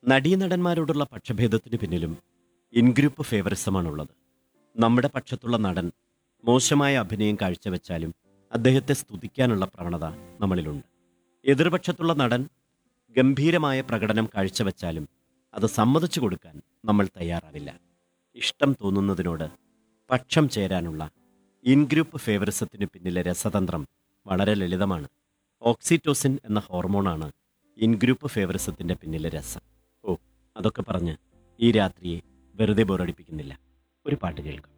നടീനടന്മാരോടുള്ള പക്ഷഭേദത്തിന് പിന്നിലും ഇൻഗ്രൂപ്പ് ഫേവറിസമാണുള്ളത് നമ്മുടെ പക്ഷത്തുള്ള നടൻ മോശമായ അഭിനയം കാഴ്ചവെച്ചാലും അദ്ദേഹത്തെ സ്തുതിക്കാനുള്ള പ്രവണത നമ്മളിലുണ്ട് എതിർപക്ഷത്തുള്ള നടൻ ഗംഭീരമായ പ്രകടനം കാഴ്ചവെച്ചാലും അത് സമ്മതിച്ചു കൊടുക്കാൻ നമ്മൾ തയ്യാറാവില്ല ഇഷ്ടം തോന്നുന്നതിനോട് പക്ഷം ചേരാനുള്ള ഇൻഗ്രൂപ്പ് ഫേവറിസത്തിന് പിന്നിലെ രസതന്ത്രം വളരെ ലളിതമാണ് ഓക്സിറ്റോസിൻ എന്ന ഹോർമോണാണ് ഇൻഗ്രൂപ്പ് ഫേവറിസത്തിന്റെ പിന്നിലെ രസം ഓ അതൊക്കെ പറഞ്ഞ് ഈ രാത്രിയെ വെറുതെ ബോറടിപ്പിക്കുന്നില്ല ഒരു പാട്ട് കേൾക്കാം